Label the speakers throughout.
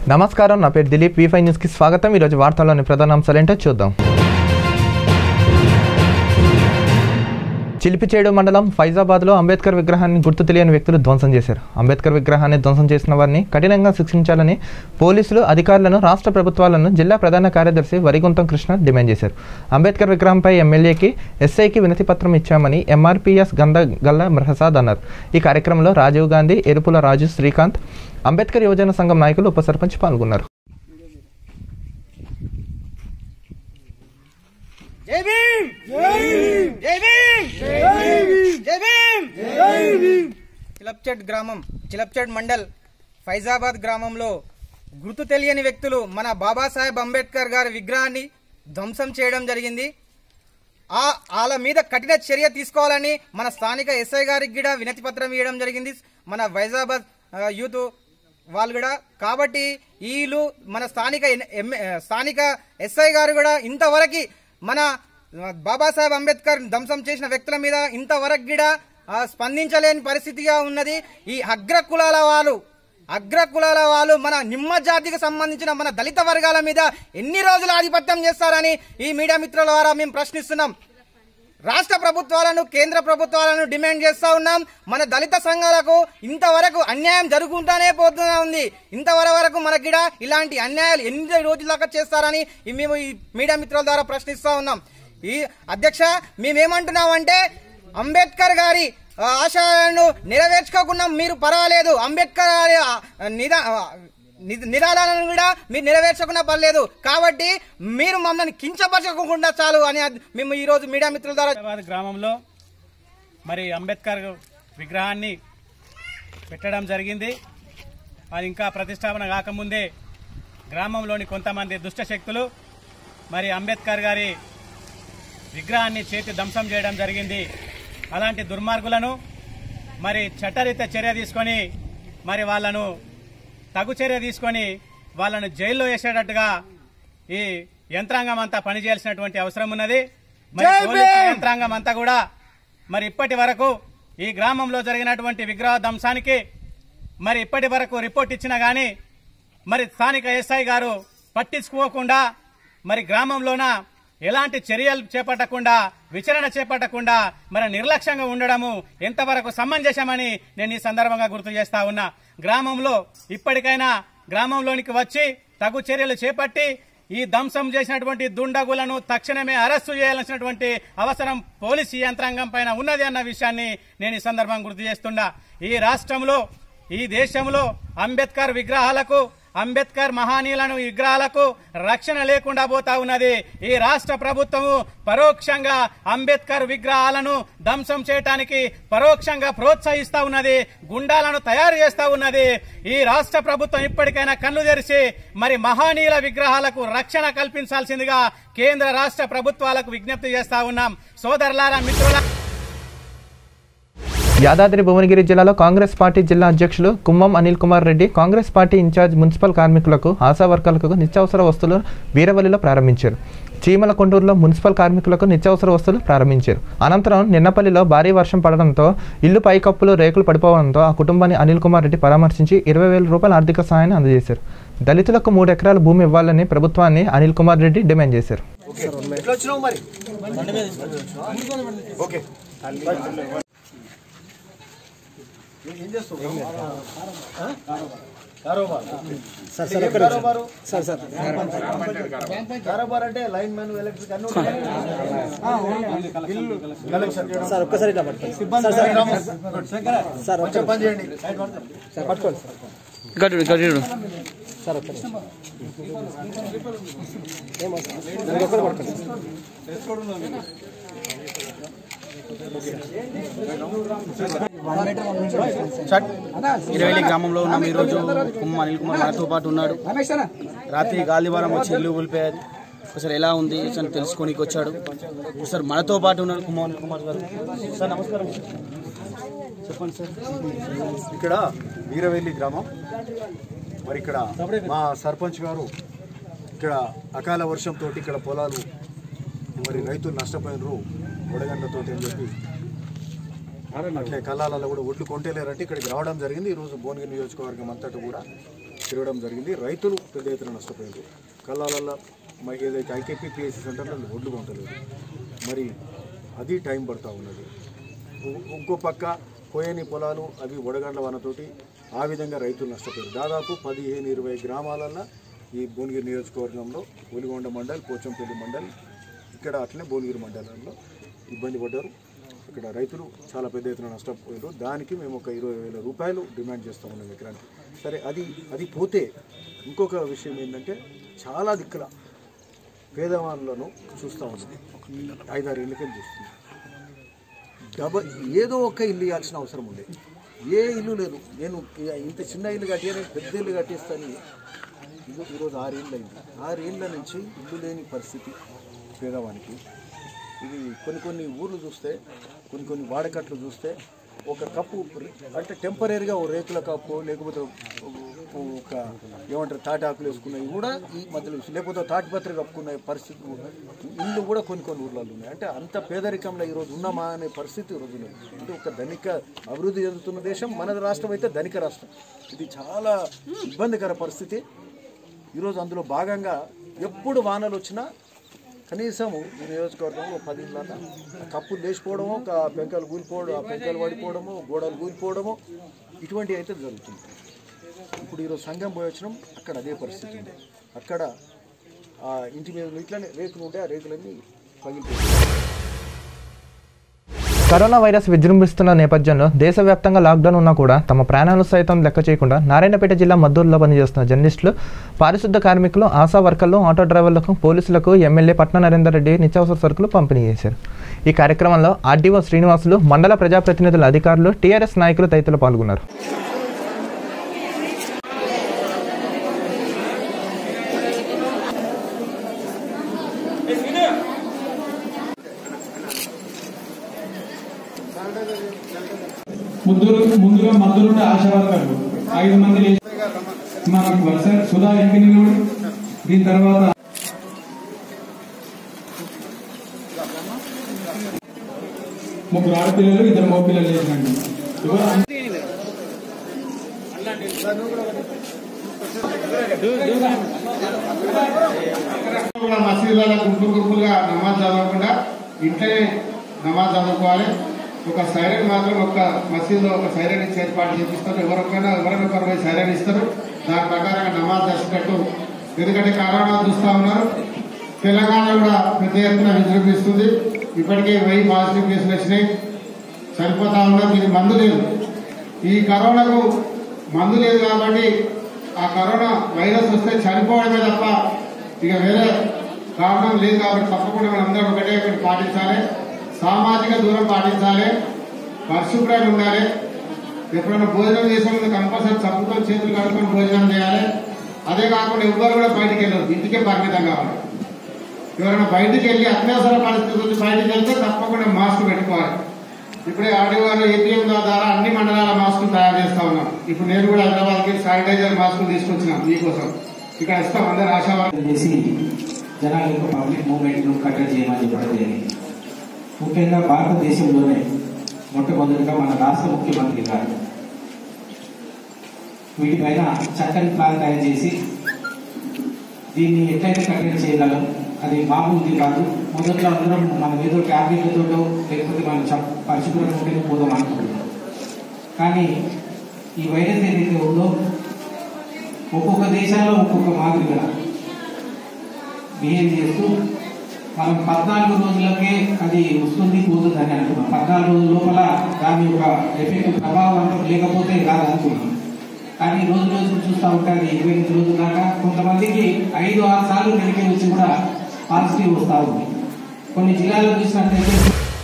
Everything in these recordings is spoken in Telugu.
Speaker 1: నమస్కారం నా పేరు దిలీప్ వి ఫైవ్ న్యూస్కి స్వాగతం ఈరోజు వార్తల్లోని ప్రధాన అంశాలు ఏంటో చూద్దాం చిలిపిచేడు మండలం ఫైజాబాద్లో అంబేద్కర్ విగ్రహాన్ని గుర్తు తెలియని వ్యక్తులు ధ్వంసం చేశారు అంబేద్కర్ విగ్రహాన్ని ధ్వంసం చేసిన వారిని కఠినంగా శిక్షించాలని పోలీసులు అధికారులను రాష్ట్ర ప్రభుత్వాలను జిల్లా ప్రధాన కార్యదర్శి వరిగుంతం కృష్ణ డిమాండ్ చేశారు అంబేద్కర్ విగ్రహంపై ఎమ్మెల్యేకి ఎస్ఐకి వినతి పత్రం ఇచ్చామని ఎంఆర్పీఎస్ గంధ గల్ల ప్రసాద్ అన్నారు ఈ కార్యక్రమంలో రాజీవ్ గాంధీ ఎరుపుల రాజు శ్రీకాంత్ అంబేద్కర్ యువజన సంఘం నాయకులు ఉప సర్పంచ్ పాల్గొన్నారు
Speaker 2: జై భీమ్ జై భీమ్ జై భీమ్ జై భీమ్ చిలప్చెట్ గ్రామం చిలప్చెట్ మండల్ ఫైజాబాద్ గ్రామంలో గుర్తు తెలియని వ్యక్తులు మన బాబాసాహెబ్ అంబేద్కర్ గారి విగ్రహాన్ని ధ్వంసం చేయడం జరిగింది ఆ వాళ్ళ మీద కఠిన చర్య తీసుకోవాలని మన స్థానిక ఎస్ఐ గారికి కూడా వినతి పత్రం ఇవ్వడం జరిగింది మన వైజాబాద్ ఆ, యూత్ వాళ్ళు కూడా కాబట్టి వీళ్ళు మన స్థానిక ఎన్- ఎమ్- స్థానిక ఎస్ఐ గారు కూడా ఇంతవరకు మన బాబాసాహెబ్ అంబేద్కర్ ధ్వంసం చేసిన వ్యక్తుల మీద ఇంతవరకు కూడా ఆ, స్పందించలేని పరిస్థితిగా ఉన్నది ఈ అగ్ర కులాల వాళ్ళు అగ్ర కులాల వాళ్ళు మన నిమ్మ జాతికి సంబంధించిన మన దళిత వర్గాల మీద ఎన్ని రోజులు ఆధిపత్యం చేస్తారని ఈ మీడియా మిత్రుల ద్వారా మేము ప్రశ్నిస్తున్నాం రాష్ట్ర ప్రభుత్వాలను కేంద్ర ప్రభుత్వాలను డిమాండ్ చేస్తా ఉన్నాం మన దళిత సంఘాలకు ఇంతవరకు అన్యాయం జరుగుకుంటానే పోతూనే ఉంది ఇంతవరకు మనకి ఈడ ఇలాంటి అన్యాయాలు ఎన్ని రోజుల దాకా చేస్తారని ఈ మేము ఈ మీడియా మిత్రుల ద్వారా ప్రశ్నిస్తా ఉన్నాం ఈ అధ్యక్ష మేమేమంటున్నామంటే అంబేద్కర్ గారి ఆ, ఆశయాలను నెరవేర్చుకోకుండా మీరు పర్వాలేదు అంబేద్కర్ గారి ఆ, నిదా ఆ, ని- నిరాళాలను కూడా మీరు నెరవేర్చకుండా పర్లేదు కాబట్టి మీరు మమ్మల్ని కించపరచకుండా చాలు అని అద్- మేము ఈ రోజు మీడియా మిత్రుల ద్వారా
Speaker 3: హైదరాబాద్ గ్రామంలో మరి అంబేద్కర్ విగ్రహాన్ని పెట్టడం జరిగింది అది ఇంకా ప్రతిష్టాపన కాకముందే గ్రామంలోని కొంతమంది దుష్ట శక్తులు మరి అంబేద్కర్ గారి విగ్రహాన్ని చేతి ధ్వంసం చేయడం జరిగింది అలాంటి దుర్మార్గులను మరి చట్టరీత చర్య తీసుకొని మరి వాళ్ళను తగు చర్య తీసుకొని వాళ్ళను జైల్లో వేసేటట్టుగా ఈ యంత్రాంగం అంతా పనిచేయాల్సినటువంటి అవసరం ఉన్నది మరి పోలీసు యంత్రాంగం అంతా కూడా మరి ఇప్పటి వరకు ఈ గ్రామంలో జరిగినటువంటి విగ్రహ ధ్వంసానికి మరి ఇప్పటి వరకు రిపోర్ట్ ఇచ్చినా గానీ మరి స్థానిక ఎస్ఐ గారు పట్టించుకోకుండా మరి గ్రామంలోన ఎలాంటి చర్యలు చేపట్టకుండా విచారణ చేపట్టకుండా మరి నిర్లక్ష్యంగా ఉండడము ఎంతవరకు సమంజసమని నేను ఈ సందర్భంగా గుర్తు చేస్తా ఉన్నా గ్రామంలో ఇప్పటికైనా గ్రామంలోనికి వచ్చి తగు చర్యలు చేపట్టి ఈ ధ్వంసం చేసినటువంటి దుండగులను తక్షణమే అరెస్టు చేయాల్సినటువంటి అవసరం పోలీసు యంత్రాంగం పైన ఉన్నది అన్న విషయాన్ని నేను ఈ సందర్భంగా గుర్తు చేస్తున్నా ఈ రాష్ట్రంలో ఈ దేశంలో అంబేద్కర్ విగ్రహాలకు అంబేద్కర్ మహానీయులను విగ్రహాలకు రక్షణ లేకుండా పోతా ఉన్నది ఈ రాష్ట్ర ప్రభుత్వము పరోక్షంగా అంబేద్కర్ విగ్రహాలను ధ్వంసం చేయటానికి పరోక్షంగా ప్రోత్సహిస్తా ఉన్నది గుండాలను తయారు చేస్తా ఉన్నది ఈ రాష్ట్ర ప్రభుత్వం ఇప్పటికైనా కన్ను తెరిచి మరి మహానీయుల విగ్రహాలకు రక్షణ కల్పించాల్సిందిగా కేంద్ర రాష్ట్ర ప్రభుత్వాలకు విజ్ఞప్తి చేస్తా ఉన్నాం సోదరులారా మిత్రుల
Speaker 1: యాదాద్రి భువనగిరి జిల్లాలో కాంగ్రెస్ పార్టీ జిల్లా అధ్యక్షులు Kummam Anil Kumar Reddy Congress party incharge municipal కార్మికులకు ఆశా వర్కర్లకు నిత్యావసర వస్తువులు వీరవల్లిలో ప్రారంభించారు చీమల కొండూరులో మున్సిపల్ కార్మికులకు నిత్యావసర వస్తువులు ప్రారంభించారు అనంతరం నిన్నపల్లిలో భారీ వర్షం పడడంతో ఇల్లు పైకప్పులు రేకులు పడిపోవడంతో ఆ కుటుంబాన్ని అనిల్ కుమార్ రెడ్డి పరామర్శించి ఇరవై వేల రూపాయల ఆర్థిక సహాయాన్ని అందజేశారు దళితులకు మూడు ఎకరాల భూమి ఇవ్వాలని ప్రభుత్వాన్ని అనిల్ కుమార్ రెడ్డి డిమాండ్ చేశారు
Speaker 4: ఎట్లా వచ్చినావు మరి ఓకే ఏం చేస్తావు కారోబార్ సార్ సార్ కారోబారు సార్ సార్ కారోబార్ అంటే లైన్ మ్యాన్ ఎలక్ట్రిక్ అన్ని ఉంటాయి. బిల్లు కలెక్షన్ చేయడం.
Speaker 5: సార్ ఒక్కసారి ఇట్లా పట్టుకోండి
Speaker 4: సిబ్బంది సార్ కొంచెం పని చేయండి
Speaker 5: సార్ పట్టుకోండి సార్
Speaker 6: గట్టు గట్టు
Speaker 5: సార్ ఒక్క నిమిషం. ఏమో సార్. నన్ను ఒక్కరు పట్టుకోండి సార్.
Speaker 6: ఇరవై గ్రామంలో ఉన్నాం ఈరోజు కుమ్మ అనిల్ కుమార్ మనతో పాటు ఉన్నాడు రాత్రి గాలివారం వచ్చి ఇల్లు కూలిపోయారు ఒకసారి ఎలా ఉంది అని తెలుసుకోనికి వచ్చాడు ఒకసారి మనతో పాటు ఉన్నాడు కుమ్మ అనిల్ కుమార్ గారు సార్ నమస్కారం చెప్పండి సార్
Speaker 4: ఇక్కడ వీరవెల్లి గ్రామం మరి ఇక్కడ మా సర్పంచ్ గారు ఇక్కడ అకాల వర్షంతో ఇక్కడ పొలాలు మరి రైతులు నష్టపోయినరు వడగండ్లతో అని చెప్పి అట్లే కళ్ళాలలో కూడా ఒడ్లు కొంటేలేరంటే ఇక్కడికి రావడం జరిగింది ఈరోజు భువనగిరి నియోజకవర్గం అంతటా కూడా తిరగడం జరిగింది రైతులు పెద్ద ఎత్తున నష్టపోయారు కళ్ళాలల్లో మరి ఏదైతే ఐకేపీ పిఎస్సి సెంటర్లో ఒడ్లు కొంటలేదు మరి అది టైం పడతా ఉన్నది ఇం- ఇంకో పక్క కోయని పొలాలు అవి వడగండ్ల వనతోటి ఆ విధంగా రైతులు నష్టపోయారు దాదాపు పదిహేను ఇరవై గ్రామాలల్లో ఈ భువనగిరి నియోజకవర్గంలో ఒలిగొండ మండల్ పోచంపల్లి మండల్ ఇక్కడ అట్లనే భువనగిరి మండలంలో ఇబ్బంది పడ్డారు ఇక్కడ రైతులు చాలా పెద్ద ఎత్తున నష్టపోయారు దానికి మేము ఒక ఇరవై వేల రూపాయలు డిమాండ్ చేస్తూ ఉన్నాం ఎకరానికి సరే అది అది పోతే ఇంకొక విషయం ఏంటంటే చాలా దిక్కుల పేదవాళ్ళను చూస్తూ ఉన్నాం ఈ ఐదారు ఎన్నికలు చూస్తున్నాం డబల్ ఏదో ఒక ఇల్లు ఇవ్వాల్సిన అవసరం ఉంది ఏ ఇల్లు లేదు నేను ఇ- ఇంత చిన్న ఇల్లు కట్టినా పెద్ద ఇల్లు కట్టిస్తాను ఇల్లు ఈరోజు ఆరేళ్ళు అయింది ఆరేళ్ళ నుంచి ఇల్లు లేని పరిస్థితి పేదవానికి ఇది కొన్ని కొన్ని ఊర్లు చూస్తే కొన్ని కొన్ని వాడకట్లు చూస్తే ఒక కప్పు అంటే టెంపరీగా ఓ రేకుల కప్పు లేకపోతే ఒక- ఒక ఏమంటారు తాటి ఆకులు వేసుకున్నవి కూడా ఈ మధ్యలో చూసి- లేకపోతే తాటిపత్రి కప్పుకునే పరిస్థితి కూడా- ఇల్లు కూడా కొన్ని కొన్ని ఊర్లలో ఉన్నాయి అంటే అంత పేదరికంలో ఈరోజు ఉన్నామా అనే పరిస్థితి ఈరోజు ఉన్నది అంటే ఒక ధనిక అభివృద్ధి చెందుతున్న దేశం మన రాష్ట్రం అయితే ధనిక రాష్ట్రం ఇది చాలా ఇబ్బందికర పరిస్థితి ఈరోజు అందులో భాగంగా ఎప్పుడు వానలు వచ్చినా కనీసం ఈ నియోజకవర్గంలో పది ఇళ్ళ కప్పులు లేచిపోవడము ఒక పెంకలు కూలిపోవడం ఆ పెంకలు పడిపోవడము గోడలు కూలిపోవడము ఇటువంటివి అయితే జరుగుతుంది ఇప్పుడు ఈరోజు సంఘం పోయి వచ్చినాం అక్కడ అదే పరిస్థితి ఉంది అక్కడ ఆ ఇంటి మీద ఇట్లనే రేకులు ఉంటే ఆ రేకులన్నీ పగిలిపోయి
Speaker 1: కరోనా వైరస్ విజృంభిస్తున్న నేపథ్యంలో దేశవ్యాప్తంగా లాక్డౌన్ ఉన్నా కూడా తమ ప్రాణాలు సైతం లెక్క చేయకుండా నారాయణపేట జిల్లా మద్దూరులో పనిచేస్తున్న జర్నలిస్టులు పారిశుద్ధ కార్మికులు ఆశా వర్కర్లు ఆటో డ్రైవర్లకు పోలీసులకు ఎమ్మెల్యే పట్న నరేందర్ రెడ్డి నిత్యావసర సరుకులు పంపిణీ చేశారు ఈ కార్యక్రమంలో ఆర్డీఓ శ్రీనివాసులు మండల ప్రజాప్రతినిధుల అధికారులు టీఆర్ఎస్ నాయకులు తదితరులు పాల్గొన్నారు
Speaker 7: ముందు ముందుగా మందులుండే ఆశా వర్కర్లు ఐదు మంది లేచి మనకు వరుస సుధా ఎంపినీలు దీని తర్వాత ముగ్గురు ఆడపిల్లలు ఇద్దరు మగపిల్లలు చేసినండి ఎవరు
Speaker 8: కూడా మసీదులలో గుంపులు గుంపులుగా నమాజ్ చదవకుండా ఇంట్లోనే నమాజ్ చదువుకోవాలి ఒక సైరన్ మాత్రం ఒక మసీదులో ఒక సైరన్ ఇచ్చి ఏర్పాటు చేపిస్తారు ఎవరికైనా ఎవరైనా ఒకరు పోయి సైరన్ ఇస్తారు దాని ప్రకారంగా నమాజ్ చేసేటట్టు ఎందుకంటే కరోనా చూస్తా ఉన్నారు తెలంగాణ కూడా పెద్ద ఎత్తున విజృంభిస్తుంది ఇప్పటికే వెయ్యి పాజిటివ్ కేసులు వచ్చినాయి చనిపోతా ఉన్నారు దీనికి మందు లేదు ఈ కరోనాకు మందు లేదు కాబట్టి ఆ కరోనా వైరస్ వస్తే చనిపోవడమే తప్ప ఇక వేరే కారణం లేదు కాబట్టి తప్పకుండా మనం అందరం ఒకటే ఒకటి పాటించాలి సామాజిక దూరం పాటించాలి పరిశుభ్రంగా ఉండాలి ఎప్పుడైనా భోజనం చేసే ముందు కంపల్సరీ చప్పుతో చేతులు కడుక్కొని భోజనం చేయాలి అదే కాకుండా ఎవ్వరు కూడా బయటికి వెళ్ళదు ఇంటికే పరిమితం కావాలి ఎవరైనా బయటికి వెళ్ళి అత్యవసర పరిస్థితి నుంచి బయటికి వెళ్తే తప్పకుండా మాస్క్ పెట్టుకోవాలి ఇప్పుడే ఆర్డీఓ ఏపీఎం ద్వారా అన్ని మండలాల మాస్కులు తయారు చేస్తా ఉన్నాం ఇప్పుడు నేను కూడా హైదరాబాద్కి శానిటైజర్ మాస్కులు తీసుకొచ్చినాం మీకోసం ఇక్కడ ఇస్తాం అందరు ఆశా వర్కర్లు.
Speaker 9: చేసి జనాల యొక్క పబ్లిక్ మూవ్మెంట్ను కట్టడి చేయమని చెప్పడం జరిగింది ముఖ్యంగా భారతదేశంలోనే మొట్టమొదటిగా మన రాష్ట్ర ముఖ్యమంత్రి గారు వీటిపైన చక్కని ప్లాన్ తయారు చేసి దీన్ని ఎట్లయితే కట్టడి చేయగలం అది మామూలుది కాదు మొదట్లో అందరం మనం ఏదో ట్యాబ్లెట్లతో లేకపోతే మనం చ- పరిశుభ్రంగా ఉంటేనే పోదాం అనుకుంటున్నాం కానీ ఈ వైరస్ ఏదైతే ఉందో ఒక్కొక్క దేశాల్లో ఒక్కొక్క మాదిరిగా బిహేవ్ చేస్తూ మనం పద్నాలుగు రోజులకే అది వస్తుంది పోతుంది అని అనుకున్నాం పద్నాలుగు రోజుల లోపల దాని యొక్క ఎఫెక్ట్ ప్రభావం అంటూ లేకపోతే కాదు అనుకున్నాం కానీ రోజు రోజు చూస్తూ ఉంటే అది ఇరవై ఎనిమిది రోజుల దాకా కొంతమందికి ఐదు ఆరు సార్లు నెలకి వచ్చి కూడా పాజిటివ్ వస్తూ ఉంది కొన్ని జిల్లాల్లో చూసినట్లయితే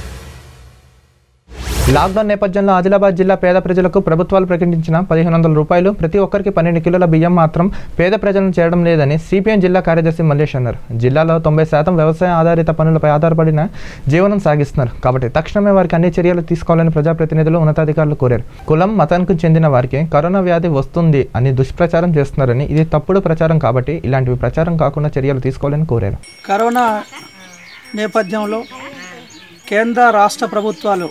Speaker 1: లాక్డౌన్ నేపథ్యంలో ఆదిలాబాద్ జిల్లా పేద ప్రజలకు ప్రభుత్వాలు ప్రకటించిన పదిహేను వందల రూపాయలు ప్రతి ఒక్కరికి పన్నెండు కిలోల బియ్యం మాత్రం పేద ప్రజలను చేయడం లేదని సిపిఎం జిల్లా కార్యదర్శి మల్లేష్ అన్నారు జిల్లాలో తొంభై శాతం వ్యవసాయ ఆధారిత పనులపై ఆధారపడిన జీవనం సాగిస్తున్నారు కాబట్టి తక్షణమే వారికి అన్ని చర్యలు తీసుకోవాలని ప్రజాప్రతినిధులు ఉన్నతాధికారులు కోరారు కులం మతానికి చెందిన వారికి కరోనా వ్యాధి వస్తుంది అని దుష్ప్రచారం చేస్తున్నారని ఇది తప్పుడు ప్రచారం కాబట్టి ఇలాంటివి ప్రచారం కాకుండా చర్యలు తీసుకోవాలని కోరారు
Speaker 10: కరోనా నేపథ్యంలో కేంద్ర రాష్ట్ర ప్రభుత్వాలు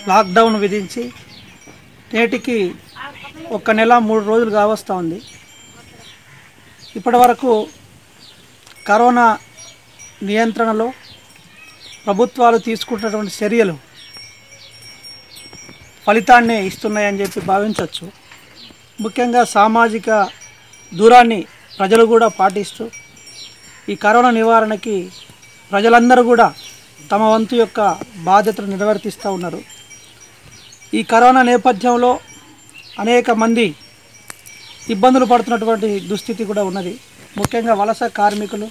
Speaker 10: లాక్డౌన్ విధించి నేటికి ఒక నెల మూడు రోజులు కావస్తూ ఉంది ఇప్పటివరకు కరోనా నియంత్రణలో ప్రభుత్వాలు తీసుకుంటున్నటువంటి చర్యలు ఫలితాన్ని ఇస్తున్నాయని చెప్పి భావించవచ్చు ముఖ్యంగా సామాజిక దూరాన్ని ప్రజలు కూడా పాటిస్తూ ఈ కరోనా నివారణకి ప్రజలందరూ కూడా తమ వంతు యొక్క బాధ్యతను నిర్వర్తిస్తూ ఉన్నారు ఈ కరోనా నేపథ్యంలో అనేక మంది ఇబ్బందులు పడుతున్నటువంటి దుస్థితి కూడా ఉన్నది ముఖ్యంగా వలస కార్మికులు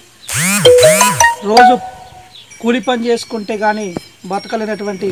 Speaker 10: రోజు కూలి పని చేసుకుంటే కానీ బతకలేనటువంటి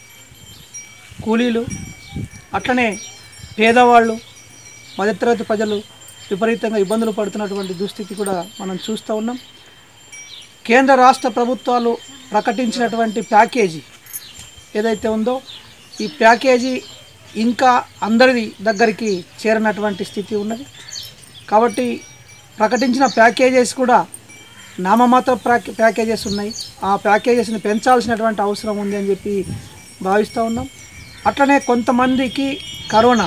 Speaker 10: కూలీలు అట్లనే పేదవాళ్ళు మధ్యతరగతి ప్రజలు విపరీతంగా ఇబ్బందులు పడుతున్నటువంటి దుస్థితి కూడా మనం చూస్తూ ఉన్నాం కేంద్ర రాష్ట్ర ప్రభుత్వాలు ప్రకటించినటువంటి ప్యాకేజీ ఏదైతే ఉందో ఈ ప్యాకేజీ ఇంకా అందరి దగ్గరికి చేరినటువంటి స్థితి ఉన్నది కాబట్టి ప్రకటించిన ప్యాకేజెస్ కూడా నామమాత్ర ప్యాక్- ప్యాకేజెస్ ఉన్నాయి ఆ ప్యాకేజెస్ని పెంచాల్సినటువంటి అవసరం ఉంది అని చెప్పి భావిస్తూ ఉన్నాం అట్లనే కొంతమందికి కరోనా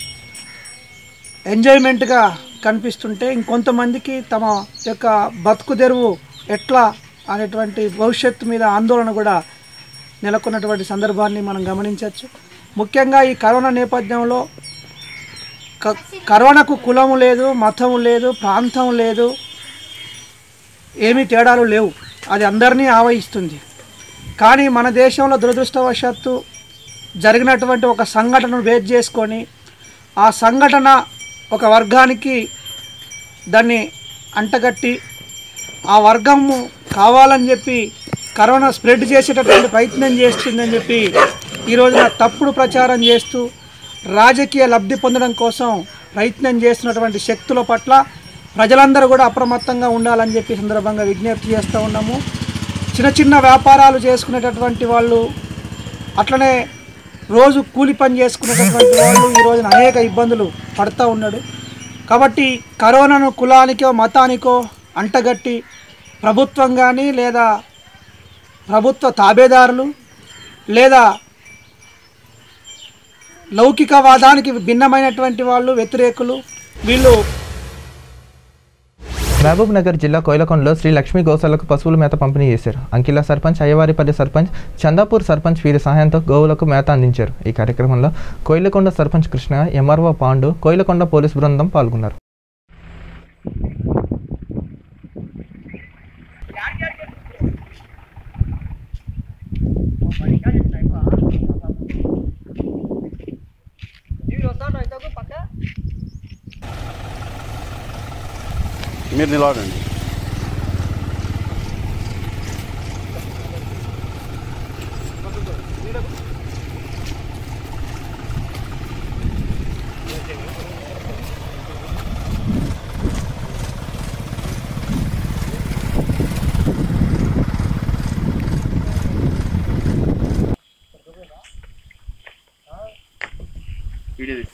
Speaker 10: ఎంజాయ్మెంట్గా కనిపిస్తుంటే ఇంకొంతమందికి తమ యొక్క బతుకు తెరువు ఎట్లా అనేటువంటి భవిష్యత్తు మీద ఆందోళన కూడా నెలకొన్నటువంటి సందర్భాన్ని మనం గమనించవచ్చు ముఖ్యంగా ఈ కరోనా నేపథ్యంలో క- కరోనాకు కులము లేదు మతము లేదు ప్రాంతం లేదు ఏమీ తేడాలు లేవు అది అందరినీ ఆవహిస్తుంది కానీ మన దేశంలో దురదృష్టవశాత్తు జరిగినటువంటి ఒక సంఘటనను బేస్ చేసుకొని ఆ సంఘటన ఒక వర్గానికి దాన్ని అంటగట్టి ఆ వర్గము కావాలని చెప్పి కరోనా స్ప్రెడ్ చేసేటటువంటి ప్రయత్నం చేస్తుందని చెప్పి ఈ రోజున తప్పుడు ప్రచారం చేస్తూ రాజకీయ లబ్ధి పొందడం కోసం ప్రయత్నం చేస్తున్నటువంటి శక్తుల పట్ల ప్రజలందరూ కూడా అప్రమత్తంగా ఉండాలని చెప్పి ఈ సందర్భంగా విజ్ఞప్తి చేస్తూ ఉన్నాము చిన్న చిన్న వ్యాపారాలు చేసుకునేటటువంటి వాళ్ళు అట్లనే రోజు కూలి పని చేసుకునేటటువంటి వాళ్ళు ఈ రోజున అనేక ఇబ్బందులు పడుతూ ఉన్నాడు కాబట్టి కరోనాను కులానికో మతానికో అంటగట్టి ప్రభుత్వం కానీ లేదా ప్రభుత్వ తాబేదారులు లేదా లౌకికవాదానికి భిన్నమైనటువంటి వాళ్ళు వ్యతిరేకులు వీళ్ళు
Speaker 1: మహబూబ్ నగర్ జిల్లా కోయిలకొండలో శ్రీ లక్ష్మీ గోశాలకు పశువుల మేత పంపిణీ చేశారు అంకిల సర్పంచ్ అయ్యవారిపల్లి సర్పంచ్ చందాపూర్ సర్పంచ్ వీరి సహాయంతో గోవులకు మేత అందించారు ఈ కార్యక్రమంలో కోయిలకొండ సర్పంచ్ కృష్ణ ఎంఆర్ఓ పాండు కోయిలకొండ పోలీస్ బృందం పాల్గొన్నారు
Speaker 11: మీరు నిలబడండి వీడియో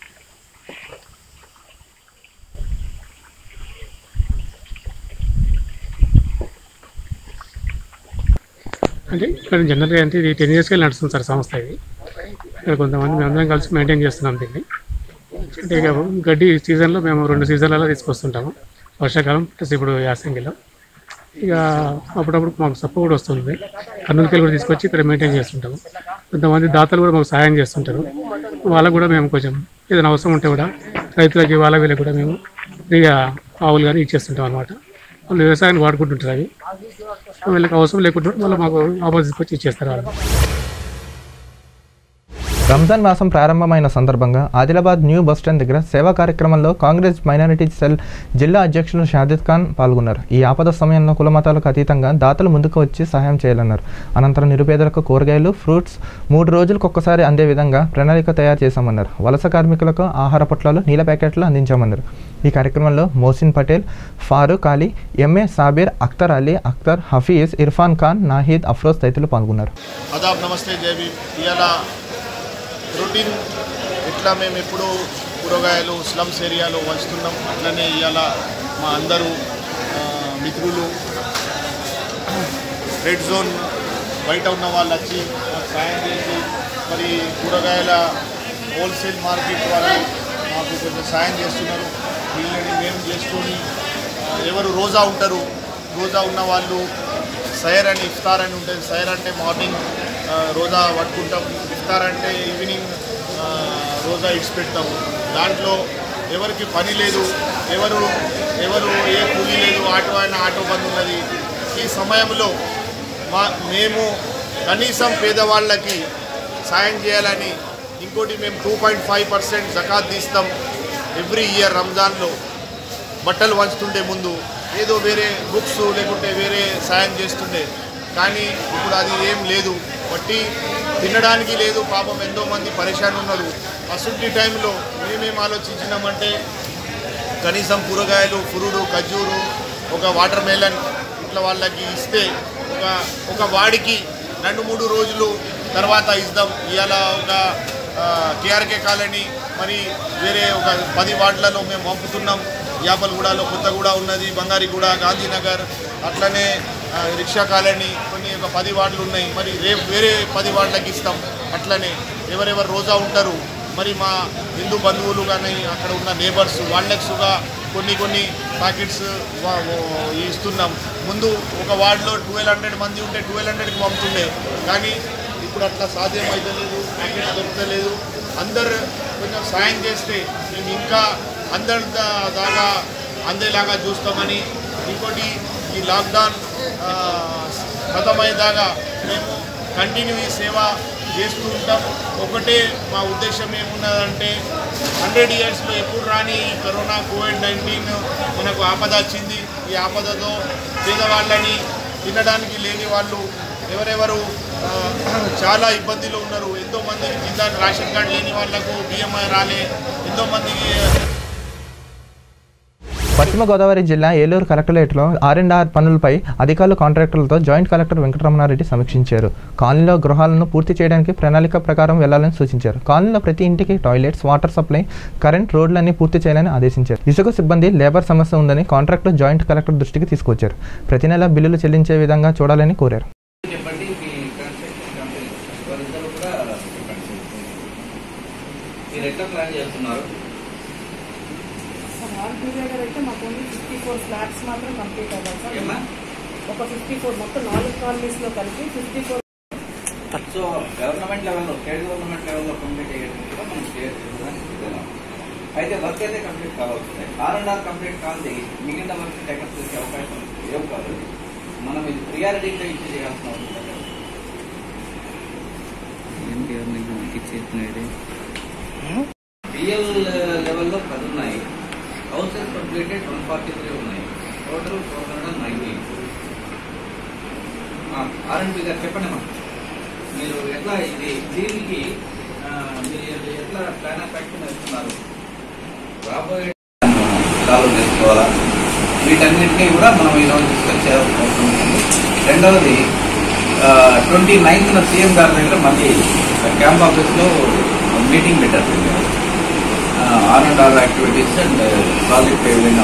Speaker 12: అంటే ఇక్కడ జనరల్గా అంటే ఇది టెన్ ఇయర్స్కి నడుస్తుంది సార్ సంస్థ ఇది ఇక్కడ కొంతమంది మేము అందరం కలిసి మెయింటైన్ చేస్తున్నాం దీన్ని అంటే ఇక గడ్డి సీజన్లో మేము రెండు సీజన్లలో తీసుకొస్తుంటాము వర్షాకాలం ప్లస్ ఇప్పుడు యాసంగిలో ఇక అప్పుడప్పుడు మాకు సప్పు కూడా వస్తుంది కర్నూలుకి కూడా తీసుకొచ్చి ఇక్కడ మెయింటైన్ చేస్తుంటాము కొంతమంది దాతలు కూడా మాకు సహాయం చేస్తుంటారు వాళ్ళకు కూడా మేము కొంచెం ఏదైనా అవసరం ఉంటే కూడా రైతులకి వాళ్ళ వీళ్ళకి కూడా మేము ఫ్రీగా ఆవులు కానీ ఇచ్చేస్తుంటాం అనమాట వాళ్ళు వ్యవసాయాన్ని వాడుకుంటుంటారు అవి వీళ్ళకి అవసరం లేకుండా వాళ్ళు మాకు ఆపోజిట్ వచ్చి ఇచ్చేస్తారు వాళ్ళు
Speaker 1: రంజాన్ మాసం ప్రారంభమైన సందర్భంగా ఆదిలాబాద్ న్యూ బస్టాండ్ దగ్గర సేవా కార్యక్రమంలో కాంగ్రెస్ మైనారిటీ సెల్ జిల్లా అధ్యక్షులు షాదిద్ ఖాన్ పాల్గొన్నారు ఈ ఆపద సమయంలో కులమతాలకు అతీతంగా దాతలు ముందుకు వచ్చి సహాయం చేయాలన్నారు అనంతరం నిరుపేదలకు కూరగాయలు ఫ్రూట్స్ మూడు రోజులకు ఒక్కసారి అందే విధంగా ప్రణాళిక తయారు చేశామన్నారు వలస కార్మికులకు ఆహార పొట్లాలు నీళ్ళ ప్యాకెట్లు అందించామన్నారు ఈ కార్యక్రమంలో మోసిన్ పటేల్ ఫారూక్ అలీ ఎంఏ సాబీర్ అఖ్తర్ అలీ అఖ్తర్ హఫీజ్ ఇర్ఫాన్ ఖాన్ నాహీద్ అఫ్రోజ్ తదితరులు పాల్గొన్నారు
Speaker 13: అదాబ్ నమస్తే జేబీ ఇవాళ రొటీన్ ఇట్లా మేము ఎప్పుడు కూరగాయలు స్లమ్స్ ఏరియాలో వంచుతున్నాం అట్లనే ఇవాళ మా అందరూ ఆ, మిత్రులు రెడ్ జోన్ బయట ఉన్న వాళ్ళు వచ్చి మాకు సాయం చేసి మరి కూరగాయల హోల్సేల్ మార్కెట్ వాళ్ళు మాకు కొంచెం సాయం చేస్తున్నారు వీళ్ళని మేము చేసుకొని ఆ, ఎవరు రోజా ఉంటారు రోజా ఉన్న వాళ్ళు సైర్ అని ఇఫ్తార్ అని ఉంటుంది సైర్ అంటే మార్నింగ్ ఆ, రోజా పట్టుకుంటాం ఇఫ్తార్ అంటే ఈవినింగ్ ఆ, రోజా ఇడిచి పెడతాము దాంట్లో ఎవరికి పని లేదు ఎవరు ఎవరు ఏ కూలీ లేదు ఆటో అయినా ఆటో బంద్ ఉన్నది ఈ సమయంలో మా మేము కనీసం పేదవాళ్ళకి సాయం చేయాలని ఇంకోటి మేము టూ పాయింట్ ఫైవ్ పర్సెంట్ జకాత్ తీస్తాం ఎవ్రీ ఇయర్ రంజాన్లో బట్టలు వంచుతుండే ముందు ఏదో వేరే బుక్స్ లేకుంటే వేరే సాయం చేస్తుండే కానీ ఇప్పుడు అది ఏం లేదు బట్టి తినడానికి లేదు పాపం ఎంతో మంది పరేషాన్ ఉన్నారు అసంటి టైంలో మేమేం ఆలోచించినామంటే కనీసం కూరగాయలు పురుడు ఖర్జూరు ఒక వాటర్ మెలన్ ఇట్లా వాళ్ళకి ఇస్తే ఒక ఒక వాడికి రెండు మూడు రోజులు తర్వాత ఇద్దాం ఇవాళ ఒక కేఆర్కే కాలనీ మరి వేరే ఒక పది వార్డులలో మేము పంపుతున్నాం యాపలగూడలో కొత్తగూడ ఉన్నది బంగారిగూడ గాంధీనగర్ అట్లనే ఆ, రిక్షా కాలనీ కొన్ని ఒక పది వార్డులు ఉన్నాయి మరి రేపు వేరే పది వార్డులకి ఇస్తాం అట్లనే ఎవరెవరు రోజా ఉంటారు మరి మా హిందూ బంధువులు కానీ అక్కడ ఉన్న నేబర్స్ వాళ్ళకి కొన్ని కొన్ని ప్యాకెట్స్ వా- ఓ- ఇస్తున్నాం ముందు ఒక వార్డులో ట్వెల్వ్ హండ్రెడ్ మంది ఉంటే ట్వెల్వ్ హండ్రెడ్కి పంపుతుండే కానీ ఇప్పుడు అట్లా సాధ్యం అవుతలేదు ప్యాకెట్స్ దొరకలేదు అందరు కొంచెం సాయం చేస్తే మేము ఇంకా అందరి దా- దాకా అందేలాగా చూస్తామని ఇంకోటి ఈ లాక్డౌన్ ఆ, ఖతమయ్యేదాకా మేము కంటిన్యూ ఈ సేవ చేస్తూ ఉంటాం ఒకటే మా ఉద్దేశం ఏమున్నదంటే హండ్రెడ్ ఇయర్స్లో ఎప్పుడు రాని ఈ కరోనా కోవిడ్ నైన్టీన్ మనకు ఆపద వచ్చింది ఈ ఆపదతో పేదవాళ్ళని తినడానికి లేని వాళ్ళు ఎవరెవరు ఆ, చాలా ఇబ్బందిలో ఉన్నారు ఎంతోమంది తినడానికి రేషన్ కార్డు లేని వాళ్ళకు బియ్యం రాలే ఎంతోమందికి
Speaker 1: పశ్చిమ గోదావరి జిల్లా ఏలూరు కలెక్టరేట్లో ఆర్ అండ్ ఆర్ పనులపై అధికారులు కాంట్రాక్టర్లతో జాయింట్ కలెక్టర్ వెంకటరమణారెడ్డి సమీక్షించారు కాలనీలో గృహాలను పూర్తి చేయడానికి ప్రణాళిక ప్రకారం వెళ్లాలని సూచించారు కాలనీలో ప్రతి ఇంటికి టాయిలెట్స్ వాటర్ సప్లై కరెంట్ రోడ్లన్నీ పూర్తి చేయాలని ఆదేశించారు ఇసుక సిబ్బంది లేబర్ సమస్య ఉందని కాంట్రాక్టర్ జాయింట్ కలెక్టర్ దృష్టికి తీసుకొచ్చారు ప్రతి నెల బిల్లులు చెల్లించే విధంగా చూడాలని కోరారు
Speaker 14: చెప్పండి మీ కన్స్ట్రక్షన్ కంపెనీ వారిద్దరూ కూడా చెప్పండి మీరు ఎట్లా ప్లాన్ చేస్తున్నారు
Speaker 15: ఆల్ టుగెదర్ అయితే మాకు ఓన్లీ ఫిఫ్టీ ఫోర్ ఫ్లాట్స్ మాత్రం కంప్లీట్ అవ్వాలి సార్
Speaker 14: ఏమ్మా?
Speaker 15: ఒక ఫిఫ్టీ ఫోర్ మొత్తం నాలుగు కాలనీస్ లో కలిపి ఫిఫ్టీ ఫోర్
Speaker 14: సో గవర్నమెంట్ లెవెల్లో స్టేట్ గవర్నమెంట్ లెవెల్లో కంప్లీట్ అయ్యేది కూడా మనం స్టేట్ సిద్ధంగా అయితే వర్క్ అయితే కంప్లీట్ కావాల్సిందే ఆర్ అండ్ ఆర్ కంప్లీట్ కాదు మిగిలిన వర్క్ టెకప్ చేసే అవకాశం ఏం కాదు మనం ఇది ప్రియారిటీగా ఇచ్చి చేయాల్సిన అవసరం లేదు. బిఎల్ లెవెల్లో పది ఉన్నాయి houses completed one forty three ఉన్నాయి total four hundred ninety R and B గారు చెప్పండి అమ్మా మీరు ఎట్లా ఇది దీనికి ఆ, మీరు ఎట్లా ప్లాన్ ఆఫ్ యాక్షన్ వేస్తున్నారు రాబోయే సాల్వ్ చేసుకోవాలా వీటన్నిటినీ కూడా మనం ఈరోజు డిస్కస్ చేయాల్సిన అవసరం ఉంది రెండవది ట్వంటీ నైన్త్ సీఎం గారి దగ్గర మళ్ళీ క్యాంప్ ఆఫీస్లో మీటింగ్ పెట్టారు R and R activities and project ఏదైనా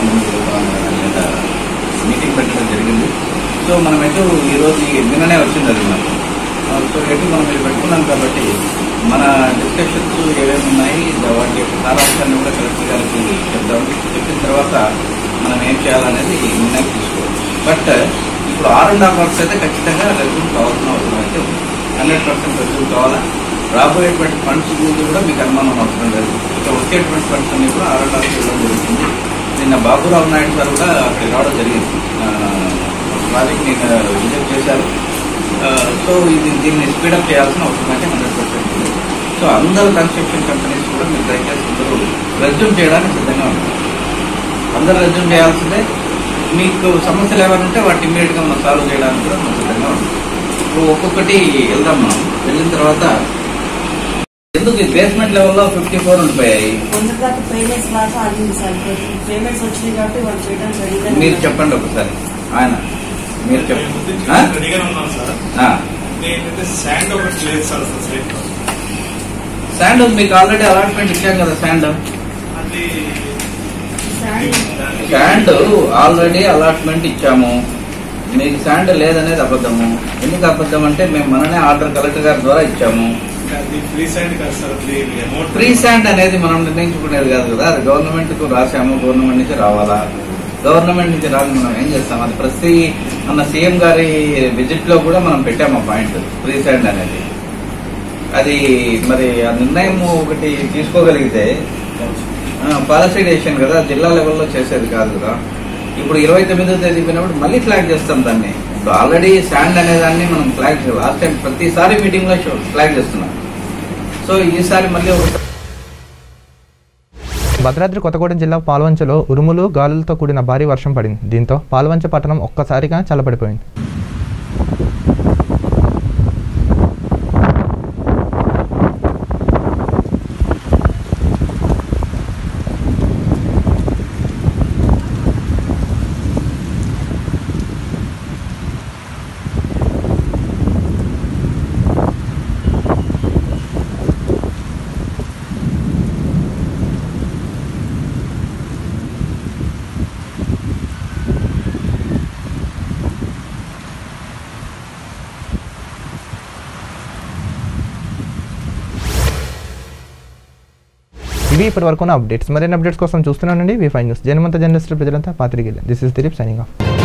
Speaker 14: మీటింగ్ పెట్టడం జరిగింది సో మనం ఎటు ఈరోజు ఈ నిన్ననే వచ్చింది అది మనకు ఆ, సో ఎటు మనం ఇది పెట్టుకున్నాం కాబట్టి మన డిస్కషన్స్ ఏమేమి ఉన్నాయి వాటి యొక్క సారాంశాన్ని కూడా కలెక్టర్ గారికి చెప్దాం చెప్పిన తర్వాత మనం ఏం చేయాలనేది నిర్ణయం తీసుకోవాలి బట్ ఇప్పుడు ఆర్ అండ్ ఆర్ వర్క్స్ అయితే ఖచ్చితంగా రెజ్యూమ్ కావాల్సిన అవసరం అయితే ఉంది హండ్రెడ్ పర్సెంట్ రెజ్యూమ్ కావాలా రాబోయేటువంటి ఫండ్స్ గురించి కూడా మీకు అనుమానం అవసరం లేదు ఇక వచ్చేటువంటి ఫండ్స్ అన్ని కూడా ఆర్ అండ్ ఆర్ ఇవ్వడం జరుగుతుంది నిన్న బాబురావు నాయుడు గారు కూడా అక్కడికి రావడం జరిగింది ఆ, ప్రాజెక్ట్ నేను విజిట్ చేశారు ఆ, సో ఇది దీన్ని స్పీడప్ చేయాల్సిన అవసరం అయితే హండ్రెడ్ పర్సెంట్ ఉంది సో అందరు కన్స్ట్రక్షన్ కంపెనీస్ కూడా మీరు దయచేసి అందరూ రెజ్యూమ్ చేయడానికి సిద్ధంగా ఉన్నారు అందరు రెజ్యూమ్ చేయాల్సిందే మీకు సమస్యలు ఏమైనా ఉంటే వాటి ఇమీడియట్ గా మనం సాల్వ్ చేయడానికి కూడా మనం సిద్ధంగా ఉంటాం ఇప్పుడు ఒక్కొక్కటి వెళ్దాం మనం వెళ్ళిన తర్వాత ఎందుకు బేస్మెంట్ లెవెల్లో ఫిఫ్టీ ఫోర్ ఉండిపోయాయి
Speaker 15: కొంచెం దాకా పేమెంట్స్ దాకా ఆగింది సార్ పేమెంట్స్ వచ్చినాయి కాబట్టి వాళ్ళు చేయడం జరిగిందని
Speaker 14: మీరు చెప్పండి ఒకసారి ఆయన మీరు చెప్పండి ఆ?
Speaker 16: రెడీగానే ఉన్నాం సార్
Speaker 14: ఆ.
Speaker 16: ఏంటంటే శాండ్ ఒకటి లేదు సార్ అసలు సైట్ లో.
Speaker 14: శాండ్ మీకు ఆల్రెడీ అలాట్మెంట్ ఇచ్చాం కదా శాండ్
Speaker 16: అది
Speaker 14: శాండ్ ఆల్రెడీ అలాట్మెంట్ ఇచ్చాము మీకు శాండ్ లేదనేది అబద్ధము ఎందుకు అబద్ధం అంటే మేము మననే ఆర్డర్ కలెక్టర్ గారి ద్వారా ఇచ్చాము
Speaker 16: అది ఫ్రీ శాండ్ కాదు సార్ అది అమౌంట్
Speaker 14: ఫ్రీ శాండ్ అనేది మనం నిర్ణయించుకునేది కాదు కదా అది గవర్నమెంట్ కు రాసాము గవర్నమెంట్ నుంచి రావాలా గవర్నమెంట్ నుంచి రాని మనం ఏం చేస్తాం అది ప్రతి మన సీఎం గారి విజిట్ లో కూడా మనం పెట్టాము ఆ పాయింట్ ఫ్రీ శాండ్ అనేది అది మరి ఆ నిర్ణయం ఒకటి తీసుకోగలిగితే పాలసీ డెసిషన్ కదా జిల్లా లెవెల్లో చేసేది కాదు కదా ఇప్పుడు ఇరవై తొమ్మిదో తేదీ పోయినప్పుడు మళ్ళీ ఫ్లాగ్ చేస్తాం దాన్ని ఇప్పుడు ఆల్రెడీ శాండ్ అనే దాన్ని మనం ఫ్లాగ్ లాస్ట్ టైం ప్రతిసారి మీటింగ్ లో ఫ్లాగ్ చేస్తున్నాం సో ఈసారి మళ్ళీ ఒక
Speaker 1: భద్రాద్రి కొత్తగూడెం జిల్లా పాల్వంచలో ఉరుములు గాలులతో కూడిన భారీ వర్షం పడింది దీంతో పాల్వంచ పట్టణం ఒక్కసారిగా చల్లబడిపోయింది ఇవి ఇప్పటి వరకు అప్డేట్స్ మరిన్ని అప్డేట్స్ కోసం చూస్తున్నానండి వి ఫైవ్ న్యూస్ జనమంత జర్నలిస్టులు ప్రజలంతా పాత్రికేయులు this is Dilip signing of